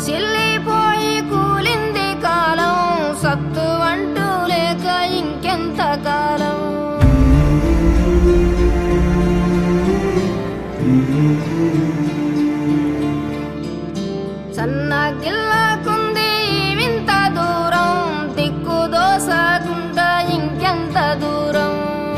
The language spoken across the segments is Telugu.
సొమ్మసిల్లిపోయి కూలింది కాలం సత్తు అంటూ లేక ఇంకెంత కాలం సన్న గిల్లకుంది ఈ వింత దూరం దిక్కు దోసకుంటా ఇంకెంత దూరం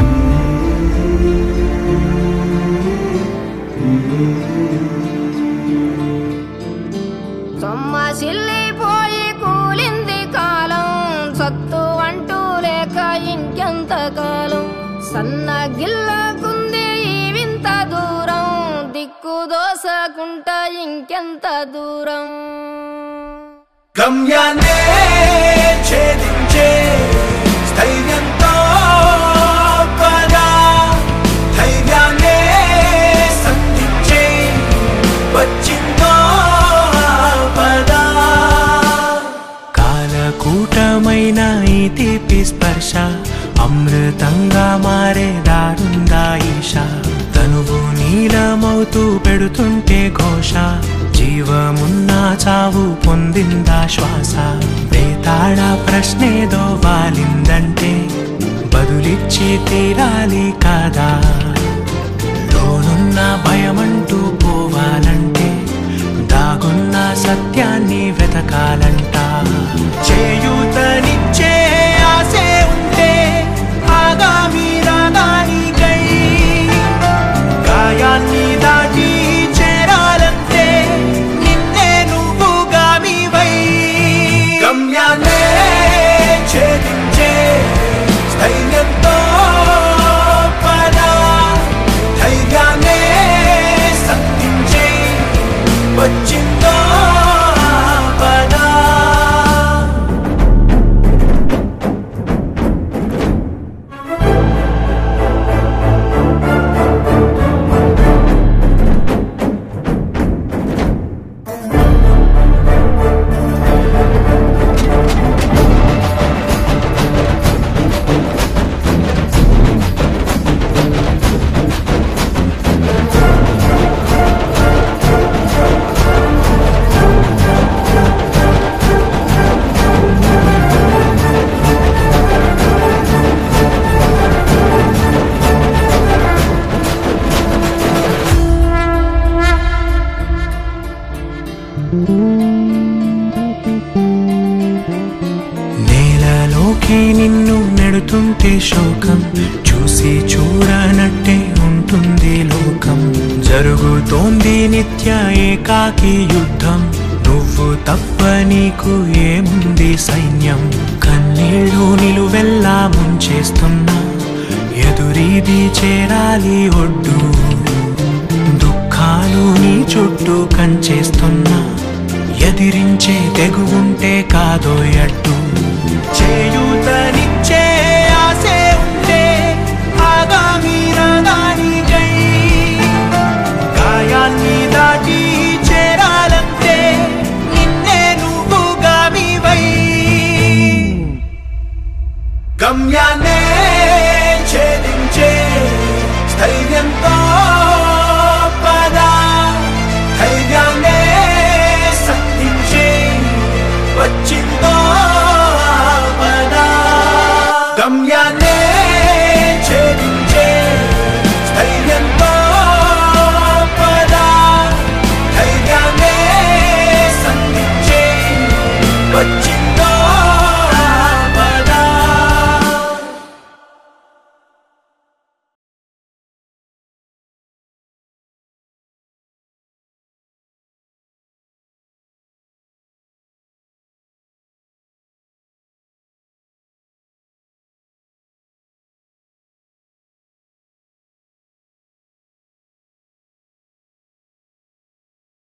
సొమ్మసిల్లిపోయి కూలింది కాలం సత్తు అంటూ లేక ఇంకెంత కాలం సన్న గిల్లకుంది ఈ వింత దూరం దిక్కు దోసకుంటా ఇంకెంత దూరం గమ్యాన్నే ఛేదించే స్థైర్యంతో పద ధైర్యాన్నే సంధించే వచ్చిందో పద కాలకూటమైన ఈ తీపి స్పర్శ అమృతంగా మారే దారుందా ఈశ తనువు నీలమవుతూ పెడుతుంటే ఘోష జీవమున్న చావు పొందిందా శ్వాస వేతాళ ప్రశ్నేదో వాలిందంటే బదులిచ్చి తీరాలి కాదా లోనున్న భయమంటూ పోవాలంటే దాగున్న సత్యాన్ని వెతకాలంట చేయూతనిచ్చే ఆసే ఉంటే ఆగామి రాగానికై గాయాన్ని దాటి చేరాలంటే నిన్నే నువ్వు గామివై గమ్యాన్నే ఛేదించే స్థైర్యంతో పద ధైర్యాన్నే సంధించే వచ్చిందో పద నేలలోకి నిన్ను నెడుతుంటే శోకం చూసి చూడనట్టే ఉంటుంది లోకం జరుగుతోంది నిత్య ఏకాకి యుద్ధం నువ్వు తప్ప నీకు ఏముంది సైన్యం కన్నీళ్ళు నిలువెల్లా ముంచేస్తున్నా ఎదురీది చేరాలి ఒడ్డు దుఃఖాలు నీ చుట్టూ కంచేస్తున్నా ఎదిరించే తెగువుంటే కాదో అడ్డు చేయూత